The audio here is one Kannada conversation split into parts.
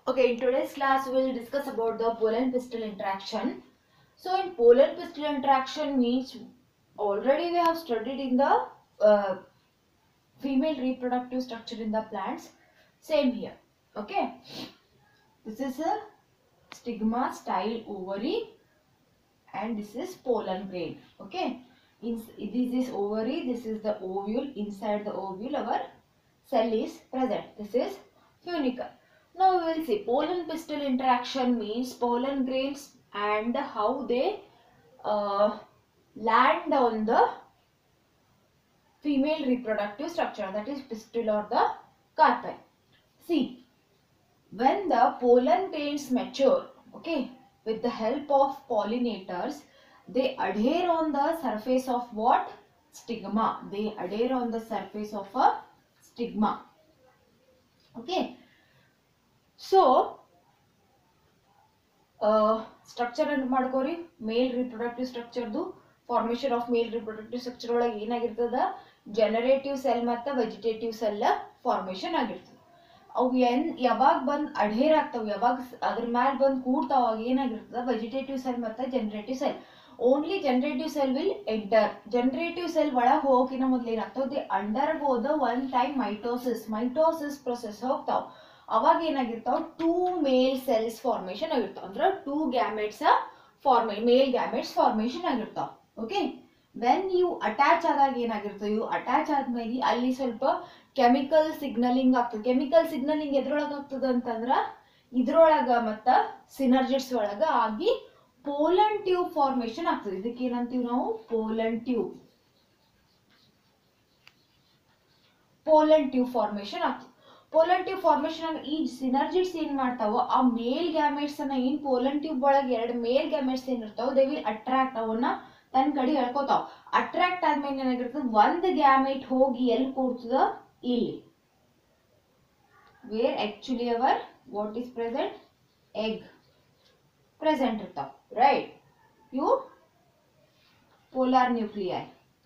Okay, in today's class we will discuss about the pollen pistil interaction. So in pollen pistil interaction means already we have studied in the uh, female reproductive structure in the plants. Same here. Okay. This is a stigma style ovary and this is pollen grain. Okay. In, this is ovary, this is the ovule. Inside the ovule our cell is present. This is funicle. Now we will see pollen pistil interaction means pollen grains and how they uh, land on the female reproductive structure that is pistil or the carpi. See, when the pollen grains mature, okay, with the help of pollinators, they adhere on the surface of what? Stigma. They adhere on the surface of a stigma. Okay. So structure ಅಂತ ಮಾಡ್ಕೋರಿ ಮೇಲ್ ರಿಪ್ರೊಡಕ್ಟಿವ್ ಸ್ಟ್ರಕ್ಚರ್ದು formation of male reproductive structure ಒಳಗೆ ಏನಾಗಿರ್ತದ ಜನರೇಟಿವ್ ಸೆಲ್ ಮತ್ತು ವೆಜಿಟೇಟಿವ್ ಸೆಲ್ ಫಾರ್ಮೇಶನ್ ಆಗಿರ್ತದೆ ಅವು ಎನ್ ಯಾವಾಗ ಬಂದು ಅಢೇರ್ ಆಗ್ತಾವ ಯಾವಾಗ ಅದ್ರ ಮ್ಯಾಲ ಬಂದು ಕೂಡ್ತಾವ ಅವಾಗ ಏನಾಗಿರ್ತದ ವೆಜಿಟೇಟಿವ್ ಸೆಲ್ ಮತ್ತು generative cell only generative cell will enter generative cell ಒಳಗೆ ಹೋಗಿನ ಮೊದ್ಲು ಏನಾಗ್ತಾವ they undergo the one time mitosis mitosis process ಹೋಗ್ತಾವ ಅವಾಗ ಏನಾಗಿರ್ತಾವ ಟೂ ಮೇಲ್ ಸೆಲ್ಸ್ ಫಾರ್ಮೇಶನ್ ಆಗಿರ್ತಾವ ಅಂದ್ರೆ ಟೂ ಗ್ಯಾಮೆಟ್ಸ್ ಫಾರ್ಮೇ ಮೇಲ್ ಗ್ಯಾಮೆಟ್ಸ್ ಫಾರ್ಮೇಶನ್ ಆಗಿರ್ತಾವ ಓಕೆ ವೆನ್ ಇವು ಅಟ್ಯಾಚ್ ಆದಾಗ ಏನಾಗಿರ್ತವೆ ಇವು ಅಟ್ಯಾಚ್ ಆದ್ಮೇಲೆ ಅಲ್ಲಿ ಸ್ವಲ್ಪ ಕೆಮಿಕಲ್ ಸಿಗ್ನಲಿಂಗ್ ಆಗ್ತದೆ ಕೆಮಿಕಲ್ ಸಿಗ್ನಲಿಂಗ್ ಎದ್ರೊಳಗೆ ಆಗ್ತದೆ ಅಂತಂದ್ರ ಇದ್ರೊಳಗ ಮತ್ತ ಸಿನರ್ಜಿಟ್ಸ್ ಒಳಗ ಆಗಿ ಪೋಲನ್ ಟ್ಯೂಬ್ ಫಾರ್ಮೇಶನ್ ಆಗ್ತದೆ ಇದಕ್ಕೆ ಏನಂತೀವಿ ನಾವು pollen tube pollen tube formation ಆಗ್ತದೆ ಪೋಲನ್ ಟ್ಯೂಬ್ ಫಾರ್ಮೇಶನ್ ಈ ಸಿನರ್ಜಿಟ್ಸ್ ಏನ್ ಮಾಡ್ತಾವೋ ಆ ಮೇಲ್ ಗ್ಯಾಮೆಟ್ಸ್ ಅನ್ನ ಏನ್ ಪೋಲನ್ ಟ್ಯೂಬ್ ಒಳಗೆ ಎರಡು ಮೇಲ್ ಗ್ಯಾಮೆಟ್ಸ್ ಏನ್ ಇರ್ತಾವ ದೇ ವಿಲ್ ಅಟ್ರಾಕ್ಟ್ ಅವನ್ನ ತನ್ನ ಕಡೆ ಎಳ್ಕೊತಾವ ಅಟ್ರಾಕ್ಟ್ ಆದ್ಮೇಲೆ ಏನಾಗಿರ್ತದೆ ಒಂದ್ ಗ್ಯಾಮೆಟ್ ಹೋಗಿ ಎಲ್ಲಿ ಕೂಡ್ತದ ಇಲ್ಲಿ where actually our what is present egg present ಇರ್ತಾವ ರೈಟ್ ಇವು ಪೋಲಾರ್ ನ್ಯೂಕ್ಲಿಯೈ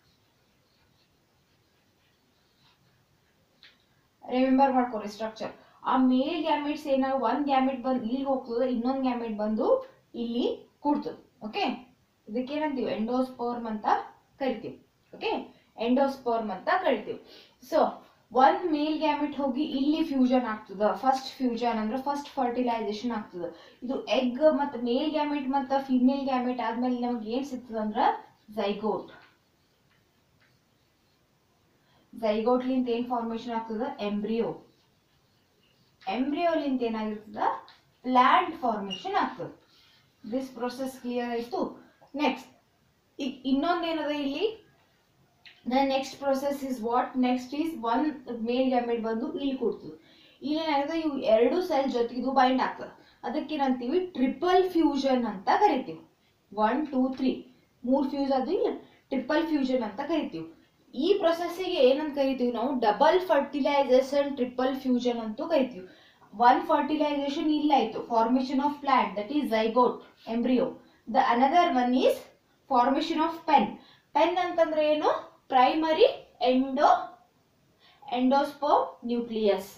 ರಿಮೆಂಬರ್ ಮಾಡ್ಕೊರಿ ಸ್ಟ್ರಕ್ಚರ್ ಆ ಮೇಲ್ ಗ್ಯಾಮೆಟ್ಸ್ ಏನಾಗ ಒಂದ್ ಗ್ಯಾಮೆಟ್ ಬಂದು ಇಲ್ಲಿ ಹೋಗ್ತದ ಇನ್ನೊಂದ್ ಗ್ಯಾಮೆಟ್ ಬಂದು ಇಲ್ಲಿ ಕೂಡ್ತದ ಓಕೆ ಇದಕ್ಕೇನಂತೀವಿ ಎಂಡೋಸ್ಪರ್ಮ್ ಅಂತ ಕರಿತೀವಿ ಓಕೆ ಎಂಡೋಸ್ಪರ್ಮ್ ಅಂತ ಕರಿತೀವಿ ಸೊ ಒಂದ್ ಮೇಲ್ ಗ್ಯಾಮೆಟ್ ಹೋಗಿ ಇಲ್ಲಿ ಫ್ಯೂಷನ್ ಆಗ್ತದ ಫಸ್ಟ್ ಫ್ಯೂಷನ್ ಅಂದ್ರೆ ಫಸ್ಟ್ ಫರ್ಟಿಲೈಸೇಷನ್ ಆಗ್ತದ ಇದು ಎಗ್ ಮತ್ತು ಮೇಲ್ ಗ್ಯಾಮೆಟ್ ಮತ್ತು ಫಿಮೇಲ್ ಗ್ಯಾಮೆಟ್ ಆದ್ಮೇಲೆ ನಮ್ಗೆ ಏನ್ ಸಿಗ್ತದ ಅಂದ್ರ ಝೈಗೋಟ್ ಝೈಗೋಟ್ಲಿಂದ ಏನ್ ಫಾರ್ಮೇಶನ್ ಆಗ್ತದ ಎಂಬ್ರಿಯೋ ಎಂಬ್ರಿಯೋಲಿಂದ ಏನಾಗಿರ್ತದ ಪ್ಲಾಂಟ್ ಫಾರ್ಮೇಶನ್ ಆಗ್ತದ ದಿಸ್ ಪ್ರೊಸೆಸ್ ಕ್ಲಿಯರ್ ಆಯ್ತು ನೆಕ್ಸ್ಟ್ ಈಗ ಇನ್ನೊಂದೇನದ ಇಲ್ಲಿ the next process is what next is one male gamete ಬಂದು ಇಲ್ಲಿ ಕೊಡ್ತದೆ ಇಲ್ಲಿ ಏನಾಗಿದೆ ಇವು ಎರಡು ಸೆಲ್ ಜೊತೆಗಿದು ಬೈಂಡ್ ಆಗ್ತದೆ ಅದಕ್ಕೇನಂತೀವಿ ಟ್ರಿಪಲ್ ಫ್ಯೂಷನ್ ಅಂತ ಕರಿತೀವಿ ಒನ್ ಟೂ ತ್ರೀ ಮೂರು ಫ್ಯೂಸ್ ಅದು ಇಲ್ಲ ಟ್ರಿಪಲ್ ಫ್ಯೂಷನ್ ಅಂತ ಕರಿತೀವಿ ಈ ಪ್ರೊಸೆಸ್ಸಿಗೆ ಏನಂತ ಕರಿತೀವಿ ನಾವು ಡಬಲ್ ಫರ್ಟಿಲೈಸೇಷನ್ ಟ್ರಿಪಲ್ ಫ್ಯೂಷನ್ ಅಂತೂ ಕರಿತೀವಿ ಒನ್ ಫರ್ಟಿಲೈಸೇಷನ್ ಇಲ್ಲಾಯ್ತು formation of plant that is zygote embryo the another one is formation of pen pen ಅಂತಂದ್ರೆ ಏನು primary endo endosperm nucleus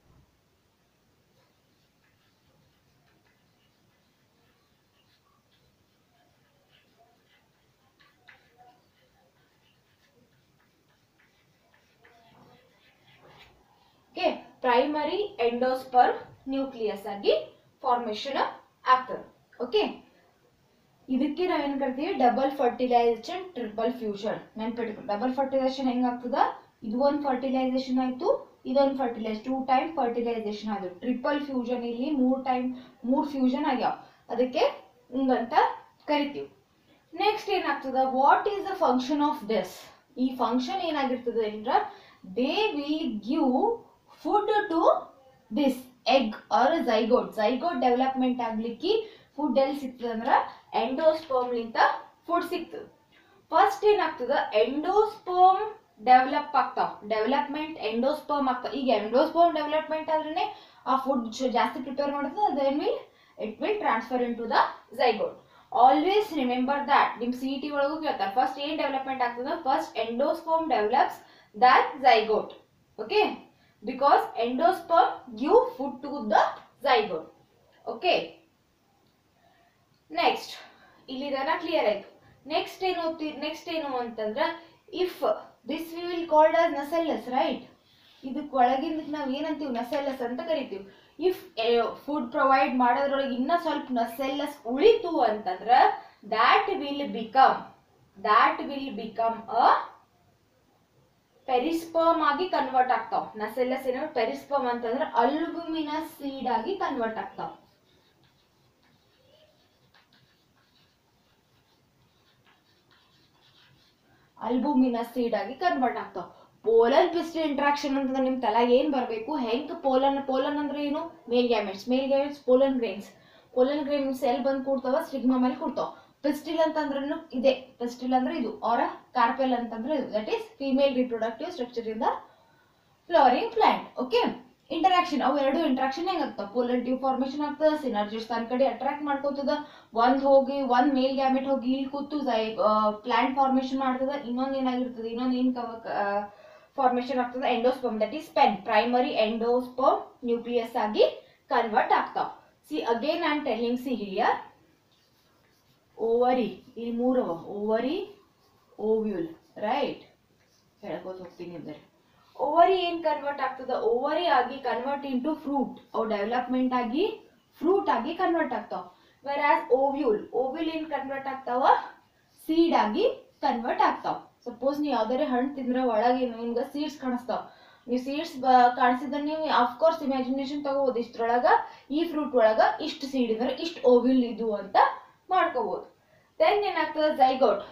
okay primary endosperm nucleus ಆಗಿ ಫಾರ್ಮೇಶನ್ ಆಗ್ತದೆ ಓಕೆ ಇದಕ್ಕೆ ನಾವೇನ್ ಕರಿತೀವಿ ಡಬಲ್ ಫರ್ಟಿಲೈಸೇಷನ್ ಟ್ರಿಪಲ್ ಫ್ಯೂಷನ್ ನೆನ್ಪಿಟ್ಕೊ ಡಬಲ್ ಫರ್ಟಿಲೈಸೇಷನ್ ಹೆಂಗಾಗ್ತದ ಇದು ಒಂದು ಫರ್ಟಿಲೈಸೇಷನ್ ಆಯ್ತು ಇದೊಂದು ಫರ್ಟಿಲೈಸ್ ಟೂ ಟೈಮ್ ಫರ್ಟಿಲೈಸೇಷನ್ ಆಯ್ತು ಟ್ರಿಪಲ್ ಫ್ಯೂಷನ್ ಇಲ್ಲಿ ಮೂರ್ ಟೈಮ್ ಮೂರ್ ಫ್ಯೂಷನ್ ಆಗ್ಯಾವ ಅದಕ್ಕೆ ಹಿಂಗಂತ ಕರಿತೀವಿ ನೆಕ್ಸ್ಟ್ ಏನಾಗ್ತದ what is the function of this ಈ ಫಂಕ್ಷನ್ ಏನಾಗಿರ್ತದೆ ಅಂದ್ರೆ they will give food to this egg or zygote zygote development ಆಗ್ಲಿಕ್ಕೆ ಫುಡ್ ಎಲ್ಲಿ ಸಿಗ್ತದೆ ಅಂದ್ರೆ ಎಂಡೋಸ್ಪರ್ಮ್ ಲಿಂತ ಫುಡ್ ಸಿಗ್ತದೆ ಫಸ್ಟ್ ಏನಾಗ್ತದ ಎಂಡೋಸ್ಪರ್ಮ್ ಡೆವಲಪ್ ಆಗ್ತಾವ ಡೆವಲಪ್ಮೆಂಟ್ ಎಂಡೋಸ್ಪರ್ಮ್ ಆಗ್ತಾವ ಈಗ ಎಂಡೋಸ್ಪರ್ಮ್ ಡೆವಲಪ್ಮೆಂಟ್ ಆದ್ರೆ ಆ ಫುಡ್ ಜಾಸ್ತಿ ಪ್ರಿಪೇರ್ ಮಾಡ್ತದೆ ಅದೇನ್ will it will transfer in to the zygote always remember that ನಿಮ್ ಸಿ ಟಿ ಒಳಗೂ ಕೇಳ್ತಾರೆ ಫಸ್ಟ್ ಏನ್ ಡೆವಲಪ್ಮೆಂಟ್ ಆಗ್ತದ first endosperm develops that zygote okay because endosperm give food to the zygote okay next ಇಲ್ಲಿ ತನ ಕ್ಲಿಯರ್ ಆಯ್ತು ನೆಕ್ಸ್ಟ್ ಏನು ನೆಕ್ಸ್ಟ್ ಏನು ಅಂತಂದ್ರೆ if this we will called as nucellus right ಇದಕ್ಕೆ ಒಳಗಿಂದ ನಾವು ಏನಂತೀವಿ ನಸೆಲ್ಲಸ್ ಅಂತ ಕರಿತೀವಿ ಇಫ್ ಫುಡ್ ಪ್ರೊವೈಡ್ ಮಾಡೋದ್ರೊಳಗೆ ಇನ್ನ ಸ್ವಲ್ಪ ನಸೆಲ್ಲಸ್ ಉಳಿತು ಅಂತಂದ್ರೆ that will become that will become a perisperm ಆಗಿ ಕನ್ವರ್ಟ್ ಆಗ್ತಾವ ನಸೆಲ್ಲಸ್ ಏನೋ ಪೆರಿಸ್ಪರ್ಮ್ ಅಂತಂದ್ರೆ ಅಲ್ಬುಮಿನಸ್ ಸೀಡ್ ಆಗಿ ಕನ್ವರ್ಟ್ ಆಗ್ತಾವ ಅಲ್ಬುಮಿನಸ್ ಸೀಡ್ ಆಗಿ ಕನ್ವರ್ಟ್ ಆಗ್ತಾವ ಪೋಲನ್ ಪಿಸ್ಟಿಲ್ ಇಂಟ್ರಾಕ್ಷನ್ ಅಂತಂದ್ರೆ ನಿಮ್ ತಲೆ ಏನ್ ಬರ್ಬೇಕು ಹೆಂಗ್ ಪೋಲನ್ ಪೋಲನ್ ಅಂದ್ರೆ ಏನು male gametes male gametes pollen grains pollen grains ಎಲ್ಲಿ ಬಂದು ಕೂಡ್ತಾವ ಸ್ಟಿಗ್ಮಾ ಮೇಲೆ ಕೂಡ್ತಾವ ಪಿಸ್ಟಿಲ್ ಅಂತಂದ್ರೂ ಇದೆ ಪಿಸ್ಟಿಲ್ ಅಂದ್ರೆ ಇದು ಆರ ಕಾರ್ಪೆಲ್ ಅಂತಂದ್ರೆ ಇದು that is female reproductive structure ಇಂದ ಫ್ಲವರಿಂಗ್ ಪ್ಲಾಂಟ್ ಓಕೆ ಇಂಟರಾಕ್ಷನ್ ಅವು ಎರಡು ಇಂಟ್ರಾಕ್ಷನ್ ಹೆಂಗಾಗ್ತಾವ ಪೋಲನ್ ಟ್ಯೂಬ್ ಫಾರ್ಮೇಶನ್ ಆಗ್ತದ ಸಿನರ್ಜಿಸ್ ತನ್ನ ಕಡೆ ಅಟ್ರಾಕ್ಟ್ ಮಾಡ್ಕೋತದ ಒಂದ್ ಹೋಗಿ ಒಂದ್ ಮೇಲ್ ಗ್ಯಾಮೆಟ್ ಹೋಗಿ ಇಲ್ಲಿ ಕೂತು ಪ್ಲಾಂಟ್ ಫಾರ್ಮೇಶನ್ ಮಾಡ್ತದ ಇನ್ನೊಂದ್ ಏನಾಗಿರ್ತದೆ ಇನ್ನೊಂದ್ ಏನ್ ಫಾರ್ಮೇಶನ್ ಆಗ್ತದ endosperm that is pen primary endosperm nucleus ಆಗಿ ಕನ್ವರ್ಟ್ ಆಗ್ತಾವ see again I am telling see here ovary ಇಲ್ಲಿ ಮೂರವ ಓವರಿ ಓವ್ಯೂಲ್ ರೈಟ್ ಹೇಳ್ಕೋತ ಹೋಗ್ತೀನಿ ಅಂದರೆ ಓವರಿ ಏನ್ ಕನ್ವರ್ಟ್ ಆಗ್ತದ ಓವರಿ ಆಗಿ ಕನ್ವರ್ಟ್ ಇಂಟು ಫ್ರೂಟ್ ಅವು ಡೆವಲಪ್ಮೆಂಟ್ ಆಗಿ ಫ್ರೂಟ್ ಆಗಿ ಕನ್ವರ್ಟ್ ಆಗ್ತಾವ ವೆರ್ ಆಸ್ ಓವ್ಯೂಲ್ ಓವ್ಯೂಲ್ ಏನ್ ಕನ್ವರ್ಟ್ ಆಗ್ತಾವ ಸೀಡ್ ಆಗಿ ಕನ್ವರ್ಟ್ ಆಗ್ತಾವ ಸಪೋಸ್ ನೀವು ಯಾವ್ದಾರೆ ಹಣ್ಣು ತಿಂದ್ರೆ ಒಳಗೆ ನಿಮ್ಗೆ ಸೀಡ್ಸ್ ಕಾಣಿಸ್ತಾವ ನೀವು ಸೀಡ್ಸ್ ಕಾಣಿಸಿದ್ರೆ ನೀವು ಅಫ್ಕೋರ್ಸ್ ಇಮ್ಯಾಜಿನೇಷನ್ ತಗೋಬೋದು ಇಷ್ಟ್ರೊಳಗ ಈ ಫ್ರೂಟ್ ಒಳಗ ಇಷ್ಟು ಸೀಡ್ ಇದ್ರೆ ಇಷ್ಟು ಓವ್ಯೂಲ್ ಇದು ಅಂತ ಮಾಡ್ಕೋಬಹುದು ದೆನ್ ಏನಾಗ್ತದೆ ಝೈಗೋಟ್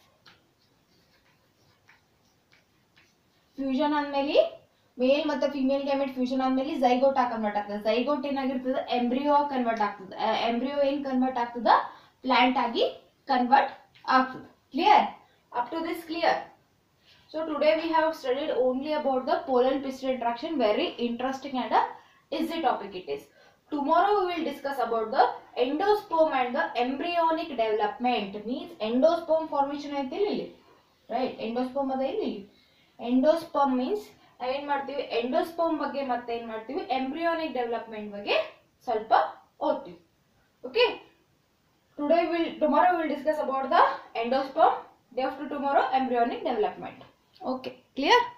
ಫ್ಯೂಷನ್ ಆದ್ಮೇಲೆ ಮೇಲ್ ಮತ್ತೆ ಫಿಮೇಲ್ ಗ್ಯಾಮೆಟ್ ಫ್ಯೂಷನ್ ಆದ್ಮೇಲೆ ಝೈಗೋಟ್ ಆಗಿ ಕನ್ವರ್ಟ್ ಆಗ್ತದೆ ಝೈಗೋಟ್ ಏನಾಗಿರ್ತದೆ ಎಂಬ್ರಿಯೋ ಕನ್ವರ್ಟ್ ಆಗ್ತದೆ ಎಂಬ್ರಿಯೋ ಏನ್ ಕನ್ವರ್ಟ್ ಆಗ್ತದ ಪ್ಲಾಂಟ್ ಆಗಿ ಕನ್ವರ್ಟ್ ಆಗ್ತದೆ clear up to this clear so today we have studied only about the pollen pistil interaction very interesting and easy topic it is tomorrow we will discuss about the endosperm and the embryonic development means endosperm formation ಐತಿ ಇಲ್ಲಿ ರೈಟ್ ಎಂಡೋಸ್ಪರ್ಮ್ ಅದ ಇಲ್ಲಿ ಎಂಡೋಸ್ಪರ್ಮ್ ಮೀನ್ಸ್ ನಾವೇನ್ ಮಾಡ್ತೀವಿ ಎಂಡೋಸ್ಪರ್ಮ್ ಬಗ್ಗೆ ಮತ್ತೆ ಏನ್ ಮಾಡ್ತೀವಿ ಎಂಬ್ರಿಯೋನಿಕ್ ಡೆವಲಪ್ಮೆಂಟ್ ಬಗ್ಗೆ ಸ್ವಲ್ಪ ಓದ್ತೀವಿ okay today will tomorrow will discuss about the endosperm day after tomorrow embryonic development okay clear